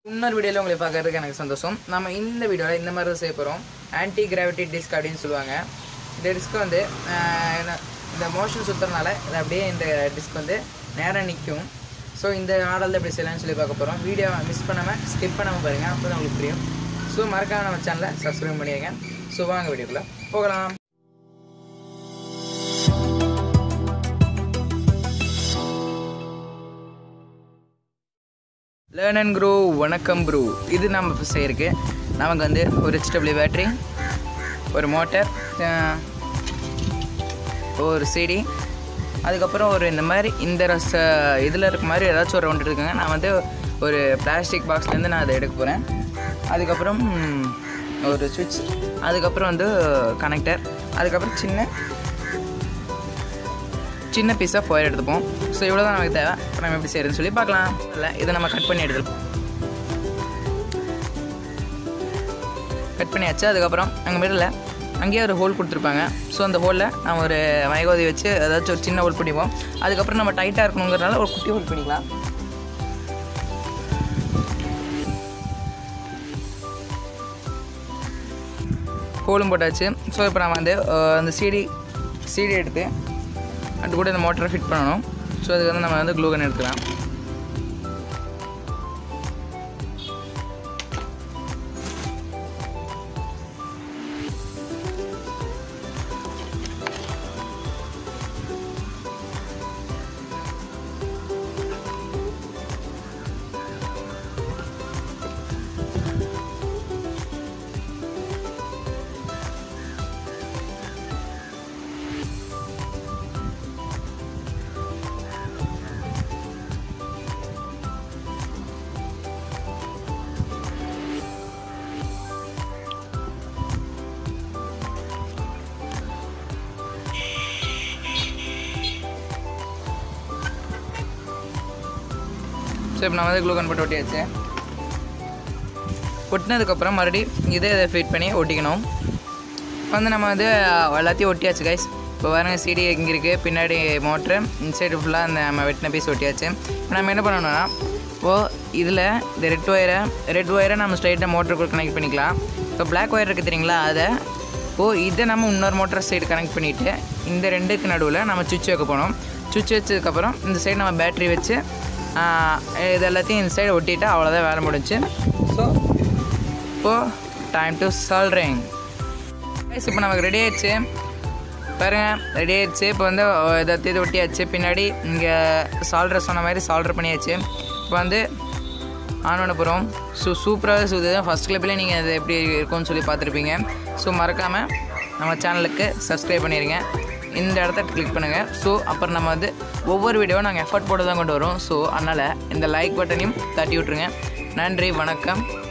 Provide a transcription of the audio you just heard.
இன்னொரு வீடியோவில் உங்களை பார்க்கறதுக்கு எனக்கு சந்தோஷம் நம்ம இந்த வீடியோவில் இந்த மாதிரி தான் செய்ய போகிறோம் ஆன்டி கிராவிட்டி டிஸ்க் அப்படின்னு சொல்லுவாங்க இந்த டிஸ்க் வந்து ஆஹ், என்ன- இந்த மோஷன் சுற்றுறதுனால இது அப்படியே இந்த டிஸ்க் வந்து நேராக நிற்கும் ஸோ இந்த மாடலில் எப்படி செய்யலாம்னு சொல்லி பார்க்க போகிறோம் வீடியோ மிஸ் பண்ணாமல் ஸ்கிப் பண்ணாமல் பாருங்கள் அப்போ தான் உங்களுக்கு புரியும் ஸோ மறக்காம நம்ம சேனலை சப்ஸ்கிரைப் பண்ணிடுங்க ஸோ வாங்க வீடியோக்குள்ளே போகலாம் லேர்ன் அண்ட் க்ரோ வணக்கம் ப்ரோ இது நம்ம இப்போ செய்யறதுக்கு நமக்கு வந்து ஒரு ஹெச்டபிள்யூ பேட்ரி ஒரு மோட்டர் ஒரு சிடி அதுக்கப்புறம் ஒரு இந்த மாதிரி இந்த ரச இதில் இருக்க மாதிரி ஏதாச்சும் ஒரு ரவுண்ட் இருக்குங்க நான் வந்து ஒரு பிளாஸ்டிக் பாக்ஸ்லேருந்து நான் அதை எடுக்க போகிறேன் அதுக்கப்புறம் ம், ஒரு சுவிட்ச் அதுக்கப்புறம் வந்து கனெக்டர் அதுக்கப்புறம் சின்ன சின்ன பீஸாக ஃபோயர் எடுத்துப்போம் ஸோ இவ்வளோ தான் நமக்கு தேவை இப்போ நம்ம எப்படி செய்யறதுன்னு சொல்லி பார்க்கலாம் இல்லை இதை நம்ம கட் பண்ணி எடுத்துப்போம் கட் பண்ணியாச்சு அதுக்கப்புறம் அங்கே மிடில் அங்கேயே ஒரு ஹோல் கொடுத்துருப்பாங்க ஸோ அந்த ஹோலில் நம்ம ஒரு மைகோதி வச்சு ஏதாச்சும் ஒரு சின்ன ஹோல் பண்ணிப்போம் அதுக்கப்புறம் நம்ம டைட்டாக இருக்கணுங்கிறனால ஒரு குட்டி ஹோல் பண்ணிக்கலாம் ஹோலும் போட்டாச்சு ஸோ இப்போ நம்ம வந்து அஹ், அந்த சிடி சிடி எடுத்து அது கூட இந்த மோட்டரை ஃபிட் பண்ணணும் ஸோ அதுக்கு வந்து நம்ம வந்து க்ளூகன் எடுக்கலாம் ஸோ இப்போ நம்ம வந்து க்ளூகன் போட்டு ஒட்டியாச்சு ஒட்டினதுக்கப்புறம் மறுபடியும் இதே இதை ஃபிட் பண்ணி ஒட்டிக்கணும் இப்போ வந்து நம்ம வந்து எல்லாத்தையும் ஒட்டியாச்சு கைஸ் இப்போ பாருங்க சிடி இங்கே இருக்குது பின்னாடி மோட்ரு இந்த சைடு ஃபுல்லாக அந்த நம்ம வெட்டின பீஸ் ஒட்டியாச்சு இப்போ நம்ம என்ன பண்ணணும்னா இப்போது இதில் இந்த ரெட் ஒயரை ரெட் ஒயரை நம்ம ஸ்ட்ரைட்டாக மோட்டருக்குள்ள கனெக்ட் பண்ணிக்கலாம் இப்போ பிளாக் ஒயர் இருக்குது தெரியுங்களா அதை இப்போது இதை நம்ம இன்னொரு மோட்டர் சைடு கனெக்ட் பண்ணிவிட்டு இந்த ரெண்டுக்கு நடுவில் நம்ம சுவிட்ச் வைக்க போனோம் சுவிட்ச் வச்சதுக்கப்புறம் இந்த சைடு நம்ம பேட்டரி வச்சு ஆஹ், இது எல்லாத்தையும் இந்த சைடு ஒட்டிட்டா அவ்வளோதான் வேலை முடிஞ்சு ஸோ இப்போது டைம் டு சால்ட்ரிங் கைஸ் இப்போ நமக்கு ரெடி ஆயிடுச்சு பாருங்க ரெடி ஆயிடுச்சு இப்போ வந்து இதை இது ஒட்டியாச்சு பின்னாடி இங்கே சால்ட்ரு சொன்ன மாதிரி சால்ட்ரு பண்ணியாச்சு இப்போ வந்து ஆன் பண்ண போகிறோம் ஸோ சூப்பராக ஸோ இதுதான் ஃபஸ்ட் கிளிப்பில் நீங்கள் இது எப்படி இருக்கும்னு சொல்லி பார்த்துருப்பீங்க ஸோ மறக்காமல் நம்ம சேனலுக்கு சப்ஸ்கிரைப் பண்ணிடுங்க இந்த இடத்த கிளிக் பண்ணுங்கள் ஸோ அப்புறம் நம்ம வந்து ஒவ்வொரு வீடியோவும் நாங்கள் எஃபர்ட் போட்டு தான் கொண்டு வரோம் ஸோ அதனால் இந்த லைக் பட்டனையும் தட்டி விட்ருங்க நன்றி வணக்கம்